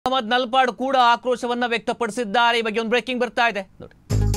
ಮೊಹಮ್ಮದ್ ನಲ್ಪಾಡ್ ಕೂಡ ಆಕ್ರೋಶವನ್ನ ವ್ಯಕ್ತಪಡಿಸಿದ್ದಾರೆ ಈ ಬಗ್ಗೆ ಒಂದು ಬ್ರೇಕಿಂಗ್ ಬರ್ತಾ ಇದೆ ನೋಡಿ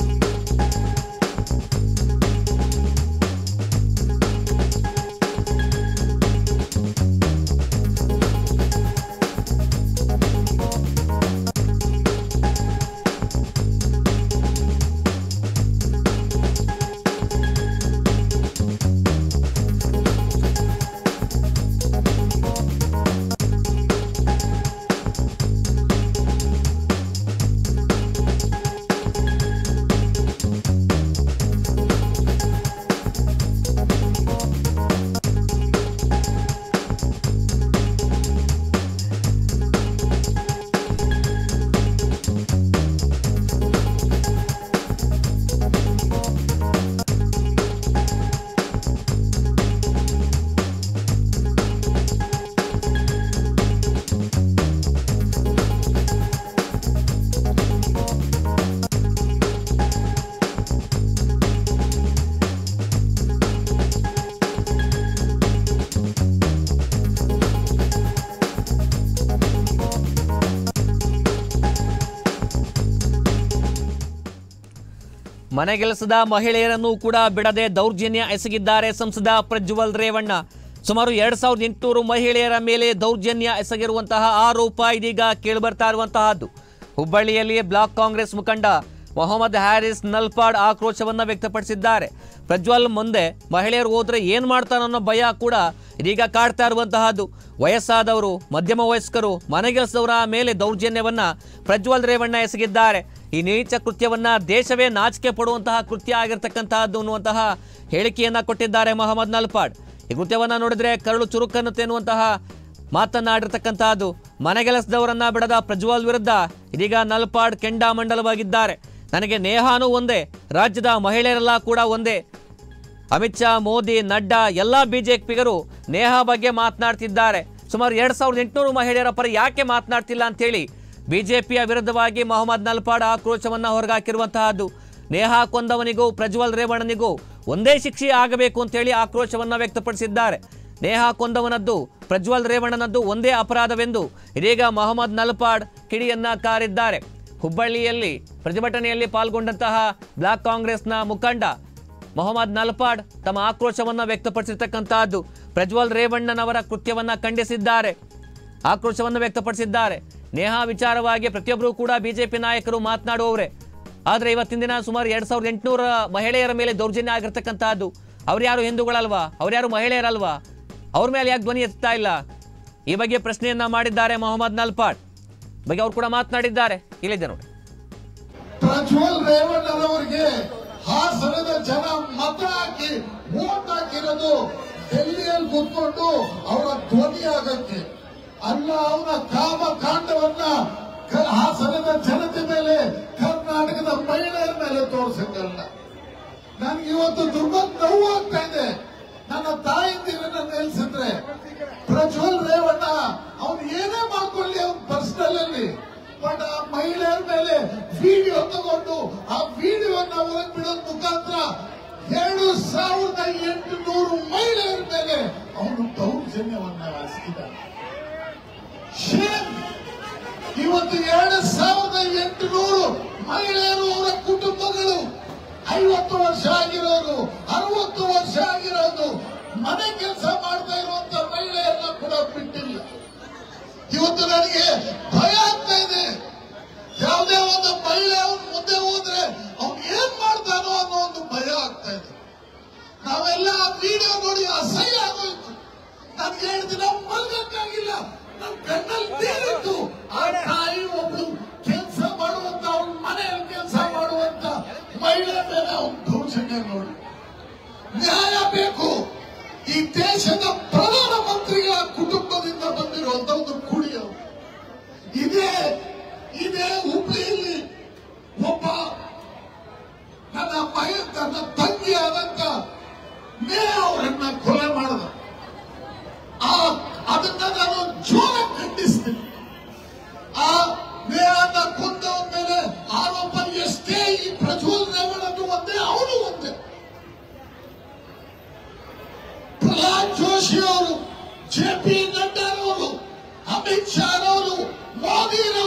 ಮನೆಗೆಲಸದ ಮಹಿಳೆಯರನ್ನು ಕೂಡ ಬಿಡದೆ ದೌರ್ಜನ್ಯ ಎಸಗಿದ್ದಾರೆ ಸಂಸದ ಪ್ರಜ್ವಲ್ ರೇವಣ್ಣ ಸುಮಾರು ಎರಡ್ ಸಾವಿರದ ಎಂಟುನೂರು ಮಹಿಳೆಯರ ಮೇಲೆ ದೌರ್ಜನ್ಯ ಎಸಗಿರುವಂತಹ ಆರೋಪ ಇದೀಗ ಕೇಳಿಬರ್ತಾ ಇರುವಂತಹದ್ದು ಹುಬ್ಬಳ್ಳಿಯಲ್ಲಿ ಬ್ಲಾಕ್ ಕಾಂಗ್ರೆಸ್ ಮುಖಂಡ ಮೊಹಮ್ಮದ್ ಹ್ಯಾರಿಸ್ ನಲ್ಪಾಡ್ ಆಕ್ರೋಶವನ್ನ ವ್ಯಕ್ತಪಡಿಸಿದ್ದಾರೆ ಪ್ರಜ್ವಲ್ ಮುಂದೆ ಮಹಿಳೆಯರು ಹೋದ್ರೆ ಏನ್ ಮಾಡ್ತಾರೋ ಅನ್ನೋ ಭಯ ಕೂಡ ಇದೀಗ ಕಾಡ್ತಾ ಇರುವಂತಹದ್ದು ವಯಸ್ಸಾದವರು ಮಧ್ಯಮ ವಯಸ್ಕರು ಮನೆಗೆಲಸದವರ ಮೇಲೆ ದೌರ್ಜನ್ಯವನ್ನ ಪ್ರಜ್ವಲ್ ರೇವಣ್ಣ ಎಸಗಿದ್ದಾರೆ ಈ ನೀಚ ಕೃತ್ಯವನ್ನ ದೇಶವೇ ನಾಚಿಕೆ ಪಡುವಂತಹ ಕೃತ್ಯ ಆಗಿರ್ತಕ್ಕಂತಹದ್ದು ಅನ್ನುವಂತಹ ಹೇಳಿಕೆಯನ್ನ ಕೊಟ್ಟಿದ್ದಾರೆ ಮೊಹಮ್ಮದ್ ನಲ್ಪಾಡ್ ಈ ಕೃತ್ಯವನ್ನ ನೋಡಿದ್ರೆ ಕರಳು ಚುರುಕನ್ನುತ್ತೆ ಎನ್ನುವಂತಹ ಮಾತನಾಡಿರ್ತಕ್ಕಂತಹದ್ದು ಮನೆಗೆಲಸದವರನ್ನ ಬಿಡದ ಪ್ರಜ್ವಲ್ ವಿರುದ್ಧ ಇದೀಗ ನಲ್ಪಾಡ್ ಕೆಂಡಾಮಂಡಲವಾಗಿದ್ದಾರೆ ನನಗೆ ನೇಹಾನೂ ಒಂದೇ ರಾಜ್ಯದ ಮಹಿಳೆಯರೆಲ್ಲ ಕೂಡ ಒಂದೇ ಅಮಿತ್ ಶಾ ಮೋದಿ ನಡ್ಡಾ ಎಲ್ಲ ಬಿಜೆಪಿಗರು ನೇಹಾ ಬಗ್ಗೆ ಮಾತನಾಡ್ತಿದ್ದಾರೆ ಸುಮಾರು ಎರಡ್ ಸಾವಿರದ ಎಂಟುನೂರು ಮಹಿಳೆಯರ ಪರ ಯಾಕೆ ಮಾತನಾಡ್ತಿಲ್ಲ ಅಂತೇಳಿ ಬಿಜೆಪಿಯ ವಿರುದ್ಧವಾಗಿ ಮೊಹಮ್ಮದ್ ನಲ್ಪಾಡ್ ಆಕ್ರೋಶವನ್ನ ಹೊರಗಾಕಿರುವಂತಹದ್ದು ನೇಹಾ ಕೊಂದವನಿಗೂ ಪ್ರಜ್ವಲ್ ರೇವಣ್ಣನಿಗೂ ಒಂದೇ ಶಿಕ್ಷೆ ಆಗಬೇಕು ಅಂತೇಳಿ ಆಕ್ರೋಶವನ್ನ ವ್ಯಕ್ತಪಡಿಸಿದ್ದಾರೆ ನೇಹಾ ಕೊಂದವನದ್ದು ಪ್ರಜ್ವಲ್ ರೇವಣ್ಣನದ್ದು ಒಂದೇ ಅಪರಾಧವೆಂದು ಇದೀಗ ಮೊಹಮ್ಮದ್ ನಲ್ಪಾಡ್ ಕಿಡಿಯನ್ನ ಕಾರಿದ್ದಾರೆ ಹುಬ್ಬಳ್ಳಿಯಲ್ಲಿ ಪ್ರತಿಭಟನೆಯಲ್ಲಿ ಪಾಲ್ಗೊಂಡಂತಹ ಬ್ಲಾಕ್ ಕಾಂಗ್ರೆಸ್ನ ಮುಖಂಡ ಮೊಹಮ್ಮದ್ ನಲ್ಪಾಡ್ ತಮ್ಮ ಆಕ್ರೋಶವನ್ನ ವ್ಯಕ್ತಪಡಿಸಿರ್ತಕ್ಕಂತಹದ್ದು ಪ್ರಜ್ವಲ್ ರೇವಣ್ಣನವರ ಕೃತ್ಯವನ್ನ ಖಂಡಿಸಿದ್ದಾರೆ ಆಕ್ರೋಶವನ್ನು ವ್ಯಕ್ತಪಡಿಸಿದ್ದಾರೆ ನೇಹಾ ವಿಚಾರವಾಗಿ ಪ್ರತಿಯೊಬ್ಬರು ಕೂಡ ಬಿಜೆಪಿ ನಾಯಕರು ಮಾತನಾಡುವವರೇ ಆದರೆ ಇವತ್ತಿನ ದಿನ ಸುಮಾರು ಎರಡ್ ಸಾವಿರದ ಎಂಟುನೂರ ಮಹಿಳೆಯರ ಮೇಲೆ ದೌರ್ಜನ್ಯ ಆಗಿರ್ತಕ್ಕಂತಹದ್ದು ಅವ್ರ್ಯಾರು ಹಿಂದೂಗಳಲ್ವಾ ಅವ್ರ್ಯಾರು ಮಹಿಳೆಯರಲ್ವಾ ಅವ್ರ ಮೇಲೆ ಯಾಕೆ ಧ್ವನಿ ಎತ್ತಾ ಇಲ್ಲ ಈ ಬಗ್ಗೆ ಪ್ರಶ್ನೆಯನ್ನ ಮಾಡಿದ್ದಾರೆ ಮೊಹಮ್ಮದ್ ನಲ್ಪಾಡ್ ಬಗ್ಗೆ ಅವ್ರು ಕೂಡ ಮಾತನಾಡಿದ್ದಾರೆ ಇಲ್ಲಿದೆ ನೋಡಿ ಪ್ರಜ್ವಲ್ ರೇವಣ್ಣನವರಿಗೆ ಹಾಸನದ ಜನ ಮತ ಹಾಕಿ ವೋಟ್ ಹಾಕಿರೋದು ಡೆಲ್ಲಿಯಲ್ಲಿ ಕೂತ್ಕೊಂಡು ಅವರ ಧ್ವನಿ ಆಗಕ್ಕೆ ಅಲ್ಲ ಅವರ ಕಾಮ ಕಾಂಡವನ್ನ ಕ- ಹಾಸನದ ಜನತೆ ಮೇಲೆ ಕರ್ನಾಟಕದ ಮಹಿಳೆಯರ ಮೇಲೆ ತೋರಿಸಕ್ಕಲ್ಲ ನನ್ಗೆ ಇವತ್ತು ತುಂಬಾ ನೋವಾಗ್ತಾ ಇದೆ ನನ್ನ ತಾಯಿಂದಿರನ್ನ ನಿಲ್ಸಿದ್ರೆ ಪ್ರಜ್ವಲ್ ರೇವಣ್ಣ ಅವ್ನು ಏನೇ ಮಾಡ್ಕೊಳ್ಳಿ ಅವ್ನ ಪರ್ಸನಲ್ ಅಲ್ಲಿ ಬಟ್ ಆ ಮಹಿಳೆಯರ ಮೇಲೆ ವಿಡಿಯೋ ತಗೊಂಡು ಆ ವಿಡಿಯೋನ ಹೊರಗೆ ಬಿಡೋದ್ ಮುಖಾಂತರ ಎರಡು ಸಾವಿರದ ಎಂಟು ನೂರು ಮಹಿಳೆಯರ ಮೇಲೆ ಅವನು ದೌರ್ಜನ್ಯವನ್ನ ಎಸಗಿದ್ದಾನೆ ಶೇಮ್ ಇವತ್ತು ಎರಡು ಸಾವಿರದ ಎಂಟು ನೂರು ಮಹಿಳೆಯರು ಅವರ ಕುಟುಂಬಗಳು ಐವತ್ತು ವರ್ಷ ಆಗಿರೋರು ಅರವತ್ತು ವರ್ಷ ಆಗಿರೋದು ಮನೆ ಕೆಲಸ ಮಾಡ್ತಾ ಇರುವಂತ ಮಹಿಳೆಯರನ್ನ ಕೂಡ ಬಿಟ್ಟಿಲ್ಲ ಇವತ್ತು ನನಗೆ ಭಯ ಆಗ್ತಾ ಇದೆ ಯಾವುದೇ ಒಂದು ಮಹಿಳೆ ಅವನು ಮುಂದೆ ಹೋದ್ರೆ ಅವ್ನು ಏನ್ ಮಾಡ್ತಾನೋ ಅನ್ನೋ ಒಂದು ಭಯ ಆಗ್ತಾ ಇದೆ ನಾವೆಲ್ಲ ಆ ವಿಡಿಯೋ ನೋಡಿ ಅಸಹ್ಯ ಆಗೋಯ್ತು ನನ್ಗೆ ಎರಡು ದಿನ ಮಲ್ಗಕ್ಕಾಗಿಲ್ಲ ನನ್ ಕಣ್ಣಲ್ಲಿ ನೀರಿತ್ತು ಆ ತಾಯಿ ಒಬ್ಳು ಕೆಲಸ ಮಾಡುವಂತ ಅವ್ನ ಮನೆಯಲ್ಲಿ ಕೆಲಸ ಮಾಡುವಂತ ಮಹಿಳೆ ಮೇಲೆ ಅವ್ನ ದೌರ್ಜನ್ಯ ನೋಡಿ ನ್ಯಾಯ ಬೇಕು ಈ ದೇಶದ ಪ್ರಧಾನ ಮಂತ್ರಿಗಳ ಕುಟುಂಬದಿಂದ ಬಂದಿರುವಂತ ಒಂದು ಕುಡಿಯರು ಇದೇ ಇದೇ ಹುಬ್ಳಿಯಲ್ಲಿ ಒಬ್ಬ ನನ್ನ ಮಗ ನನ್ನ ತಂಗಿ ಆದಂತ ಮೇ ಅವರನ್ನ ಕೊಲೆ ಮಾಡಿದ ಆ ಅದನ್ನ ನಾನು ಜೋರ ಖಂಡಿಸ್ತೀನಿ ಆ ನೇಹನ ಕೊಂದವ ಮೇಲೆ ಆರೋಪ ಎಷ್ಟೇ ಈ ಪ್ರಜ್ವಲ್ ರೇವಣ್ಣನು ಒಂದೇ ಅವನು ಒಂದೇ ಪ್ರಹ್ಲಾದ್ ಜೋಶಿ ಅವರು ಜೆ ಪಿ ನಡ್ಡಾರವರು ಅಮಿತ್ ಶಾ ಅವರು ಮೋದಿರವರು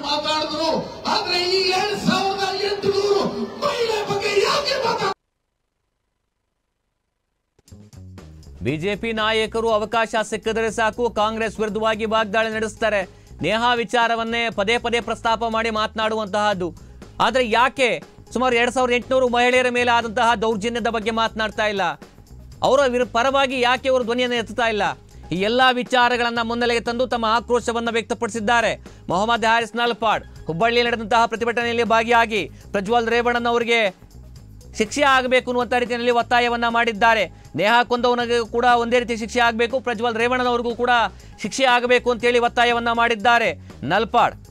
ಮಾತಾಡಿದ್ರು ಆದ್ರೆ ಈ ಎರಡ್ ಸಾವಿರದ ಎಂಟುನೂರು ಮಹಿಳೆ ಬಗ್ಗೆ ಯಾಕೆ ಮಾತಾಡ ಬಿಜೆಪಿ ನಾಯಕರು ಅವಕಾಶ ಸಿಕ್ಕಿದರೆ ಸಾಕು ಕಾಂಗ್ರೆಸ್ ವಿರುದ್ಧವಾಗಿ ವಾಗ್ದಾಳಿ ನಡೆಸ್ತಾರೆ ನೇಹಾ ವಿಚಾರವನ್ನೇ ಪದೇ ಪದೇ ಪ್ರಸ್ತಾಪ ಮಾಡಿ ಮಾತನಾಡುವಂತಹದ್ದು ಆದರೆ ಯಾಕೆ ಸುಮಾರು ಎರಡ್ ಸಾವಿರದ ಎಂಟುನೂರು ಮಹಿಳೆಯರ ಮೇಲೆ ಆದಂತಹ ದೌರ್ಜನ್ಯದ ಬಗ್ಗೆ ಮಾತನಾಡ್ತಾ ಇಲ್ಲ ಅವರ ವಿರು ಪರವಾಗಿ ಯಾಕೆ ಅವರು ಧ್ವನಿಯನ್ನು ಎತ್ತುತ್ತಾ ಇಲ್ಲ ಈ ಎಲ್ಲ ವಿಚಾರಗಳನ್ನ ಮುನ್ನೆಲೆಗೆ ತಂದು ತಮ್ಮ ಆಕ್ರೋಶವನ್ನು ವ್ಯಕ್ತಪಡಿಸಿದ್ದಾರೆ ಮೊಹಮ್ಮದ್ ಹಾರಿಸ್ ನಲ್ಪಾಡ್ ಹುಬ್ಬಳ್ಳಿಯಲ್ಲಿ ನಡೆದಂತಹ ಪ್ರತಿಭಟನೆಯಲ್ಲಿ ಭಾಗಿಯಾಗಿ ಪ್ರಜ್ವಲ್ ರೇವಣ್ಣನವರಿಗೆ ಶಿಕ್ಷೆ ಆಗಬೇಕು ಅನ್ನುವಂಥ ರೀತಿಯಲ್ಲಿ ಒತ್ತಾಯವನ್ನ ಮಾಡಿದ್ದಾರೆ ನೇಹಾ ಕೊಂದವನಿಗೆ ಕೂಡ ಒಂದೇ ರೀತಿ ಶಿಕ್ಷೆ ಆಗಬೇಕು ಪ್ರಜ್ವಲ್ ರೇವಣ್ಣನವರಿಗೂ ಕೂಡ ಶಿಕ್ಷೆ ಆಗಬೇಕು ಅಂತೇಳಿ ಒತ್ತಾಯವನ್ನ ಮಾಡಿದ್ದಾರೆ ನಲ್ಪಾಡ್